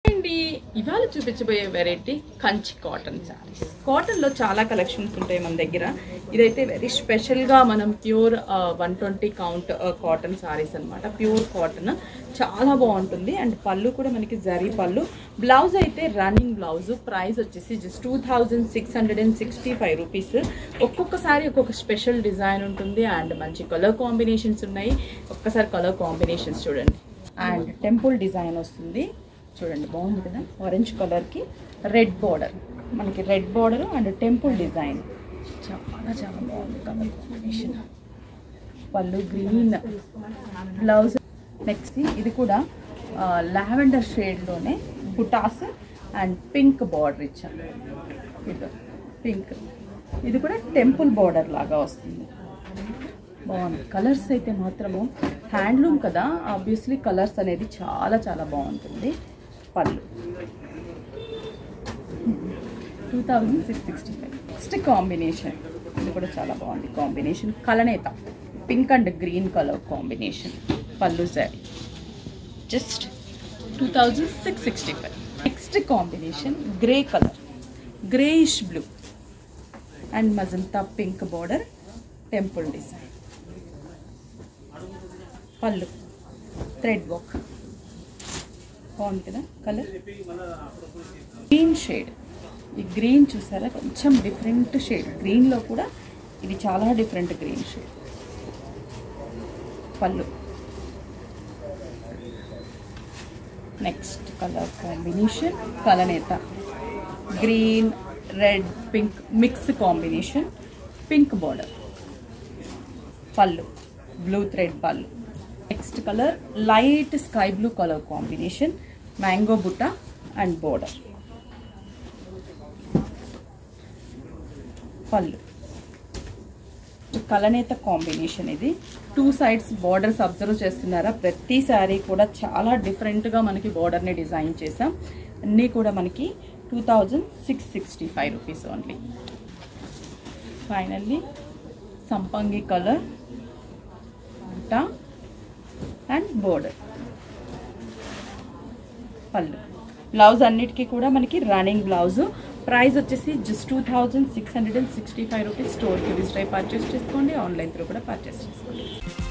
అండి ఇవాళ చూపించబోయే వెరైటీ కంచి కాటన్ శారీస్ కాటన్లో చాలా కలెక్షన్స్ ఉంటాయి మన దగ్గర ఇదైతే వెరీ స్పెషల్గా మనం pure one twenty count cotton saris అనమాట ప్యూర్ కాటన్ చాలా బాగుంటుంది అండ్ పళ్ళు కూడా మనకి జరీ పళ్ళు బ్లౌజ్ అయితే రన్నింగ్ బ్లౌజ్ ప్రైస్ వచ్చేసి just two thousand six hundred and sixty five rupees ఒక్కొక్కసారి ఒక్కొక్క స్పెషల్ డిజైన్ ఉంటుంది అండ్ మంచి కలర్ కాంబినేషన్స్ ఉన్నాయి ఒక్కసారి కలర్ కాంబినేషన్స్ చూడండి అండ్ టెంపుల్ డిజైన్ వస్తుంది చూడండి బాగుంది కదా ఆరెంజ్ కలర్కి రెడ్ బార్డర్ మనకి red border and temple design చాలా చాలా బాగుంది కలర్ కాంబినేషన్ పళ్ళు గ్రీన్ బ్లౌజ్ నెక్స్ట్ ఇది కూడా లావెండర్ షేడ్లోనే బుటాస్ అండ్ పింక్ బార్డర్ ఇచ్చాను ఇది పింక్ ఇది కూడా టెంపుల్ బార్డర్ లాగా వస్తుంది బాగుంది కలర్స్ అయితే మాత్రము హ్యాండ్లూమ్ కదా ఆబ్వియస్లీ కలర్స్ అనేది చాలా చాలా బాగుంటుంది పళ్ళు two thousand six sixty five next combination ఇది కూడా చాలా బాగుంది కాంబినేషన్ కలనేత pink and green colour combination పళ్ళు sari just two thousand six sixty five next combination grey colour greyish blue and magenta pink border temple design పళ్ళు thread work బాగుంది కదా colour green shade ఈ గ్రీన్ చూసారా కొంచెం డిఫరెంట్ షేడ్ గ్రీన్లో కూడా ఇది చాలా డిఫరెంట్ గ్రీన్ షేడ్ పళ్ళు నెక్స్ట్ కలర్ కాంబినేషన్ కలనేత green red pink mix combination pink border పళ్ళు బ్లూ థ్రెడ్ పళ్ళు next colour light sky blue colour combination mango బుట్ట అండ్ బోర్డర్ పళ్ళు కలనేత కాంబినేషన్ ఇది టూ సైడ్స్ బార్డర్స్ అబ్జర్వ్ చేస్తున్నారా ప్రతి శారీ కూడా చాలా డిఫరెంట్గా మనకి బార్డర్ని డిజైన్ చేసాం అన్నీ కూడా మనకి two thousand six sixty five rupees only finally సంపంగి కలర్ బుట్ట అండ్ బోర్డర్ పళ్ళు బ్లౌజ్ అన్నిటికీ కూడా మనకి రన్నింగ్ బ్లౌజ్ ప్రైస్ వచ్చేసి just two thousand six hundred and sixty five rupees స్టోర్కి విజిట్ అయి పర్చేస్ చేసుకోండి ఆన్లైన్ త్రూ కూడా పర్చేస్ చేసుకోండి